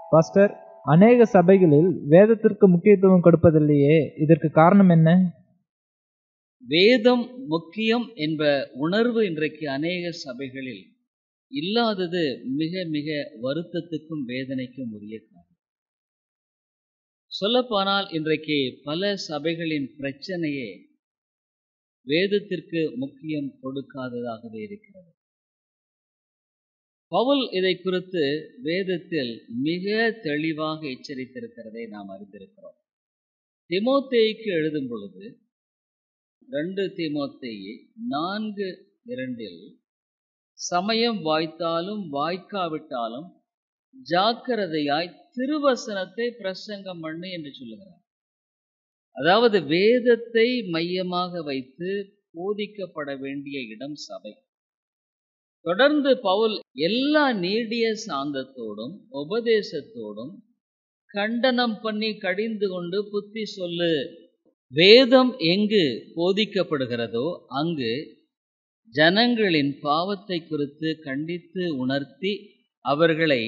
pastor அநேக சபைகளில் வேதத்திற்கு முக்கியத்துவம் கொடுப்பதில்லையே இதற்கு காரணம் என்ன வேதம் முக்கியம் என்ற உணர்வு இன்றைக்கு அநேக சபைகளில் இல்லாதது மிக மிக வருத்தத்துக்கும் வேதனைக்கும் உரிய காரணம் சொல்லப்போனால் இன்றைக்கு பல சபைகளின் பிரச்சனையே வேதத்திற்கு முக்கியம் கொடுக்காததாகவே இருக்கிறது பவுல் இதை குறித்து வேதத்தில் மிக தெளிவாக எச்சரித்திருக்கிறதை நாம் அறிந்திருக்கிறோம் திமோத்தேய்க்கு எழுதும் பொழுது ரெண்டு திமோத்தேயி நான்கு இரண்டில் சமயம் வாய்த்தாலும் வாய்க்காவிட்டாலும் ஜாக்கிரதையாய் திருவசனத்தை பிரசங்கம் பண்ணு என்று சொல்லுகிறார் அதாவது வேதத்தை மையமாக வைத்து போதிக்கப்பட வேண்டிய இடம் சபை தொடர்ந்து பவுல் எல்லா நீடிய சாந்தத்தோடும் உபதேசத்தோடும் கண்டனம் பண்ணி கடிந்து கொண்டு புத்தி சொல்லு வேதம் எங்கு போதிக்கப்படுகிறதோ அங்கு ஜனங்களின் பாவத்தை குறித்து கண்டித்து உணர்த்தி அவர்களை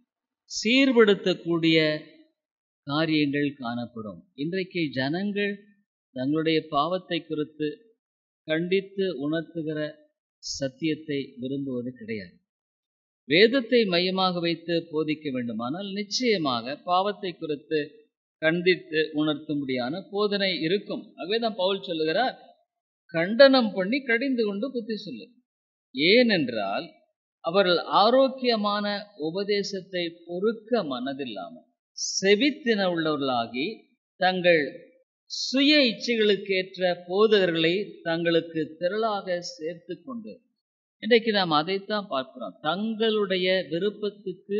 சீர்படுத்தக்கூடிய காரியங்கள் காணப்படும் இன்றைக்கு ஜனங்கள் தங்களுடைய பாவத்தை குறித்து கண்டித்து உணர்த்துகிற சத்தியத்தை விரும்புவது கிடையாது வேதத்தை மையமாக வைத்து போதிக்க வேண்டுமானால் நிச்சயமாக பாவத்தை குறித்து கண்டித்து உணர்த்தும்படியான போதனை இருக்கும் ஆகவேதான் பவுல் சொல்லுகிறார் கண்டனம் பண்ணி கடிந்து கொண்டு புத்தி சொல்லு ஏனென்றால் அவர்கள் ஆரோக்கியமான உபதேசத்தை பொறுக்க மனதில்லாமல் செவித்தின உள்ளவர்களாகி தங்கள் சுய இச்சைகளுக்கேற்ற போதகர்களை தங்களுக்கு திரளாக சேர்த்து கொண்டு இன்றைக்கு நாம் அதைத்தான் பார்க்கிறோம் தங்களுடைய விருப்பத்துக்கு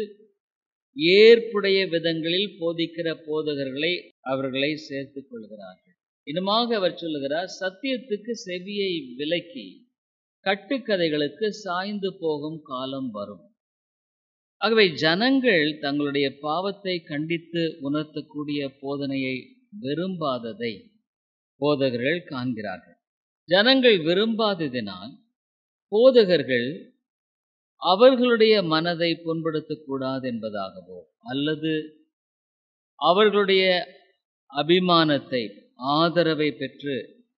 ஏற்புடைய விதங்களில் போதிக்கிற போதகர்களை அவர்களை சேர்த்துக் கொள்கிறார்கள் இன்னுமாக அவர் சொல்லுகிறார் சத்தியத்துக்கு செவியை விலக்கி கட்டுக்கதைகளுக்கு சாய்ந்து போகும் காலம் வரும் ஆகவே ஜனங்கள் தங்களுடைய பாவத்தை கண்டித்து உணர்த்தக்கூடிய போதனையை விரும்பாததை போதகர்கள் காண்கிறார்கள் ஜனங்கள் விரும்பாததினால் போதகர்கள் அவர்களுடைய மனதை புண்படுத்தக்கூடாது என்பதாகவோ அல்லது அவர்களுடைய அபிமானத்தை ஆதரவை பெற்று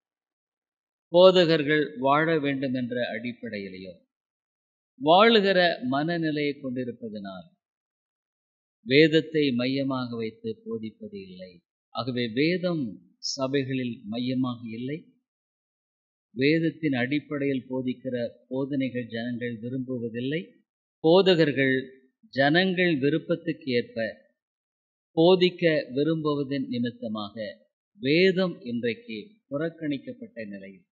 போதகர்கள் வாழ வேண்டும் என்ற அடிப்படையிலேயோ வாழுகிற மனநிலையை கொண்டிருப்பதனால் வேதத்தை மையமாக வைத்து போதிப்பது இல்லை ஆகவே வேதம் சபைகளில் மையமாக இல்லை வேதத்தின் அடிப்படையில் போதிக்கிற போதனைகள் ஜனங்கள் விரும்புவதில்லை போதகர்கள் ஜனங்கள் விருப்பத்துக்கு ஏற்ப போதிக்க விரும்புவதன் நிமித்தமாக வேதம் இன்றைக்கு புறக்கணிக்கப்பட்ட நிலையில்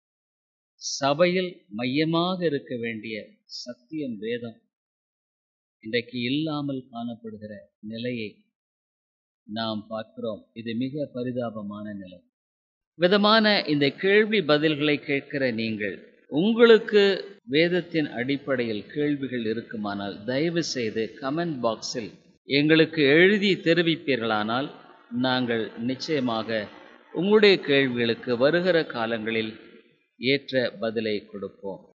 சபையில் மையமாக இருக்க வேண்டிய சத்தியம் வேதம் இன்றைக்கு இல்லாமல் காணப்படுகிற நிலையை நாம் பார்க்கிறோம் இது மிக பரிதாபமான நிலை விதமான இந்த கேள்வி பதில்களை கேட்கிற நீங்கள் உங்களுக்கு வேதத்தின் அடிப்படையில் கேள்விகள் இருக்குமானால் தயவு செய்து கமெண்ட் பாக்ஸில் எங்களுக்கு எழுதி தெரிவிப்பீர்களானால் நாங்கள் நிச்சயமாக உங்களுடைய கேள்விகளுக்கு வருகிற காலங்களில் ஏற்ற பதிலை கொடுப்போம்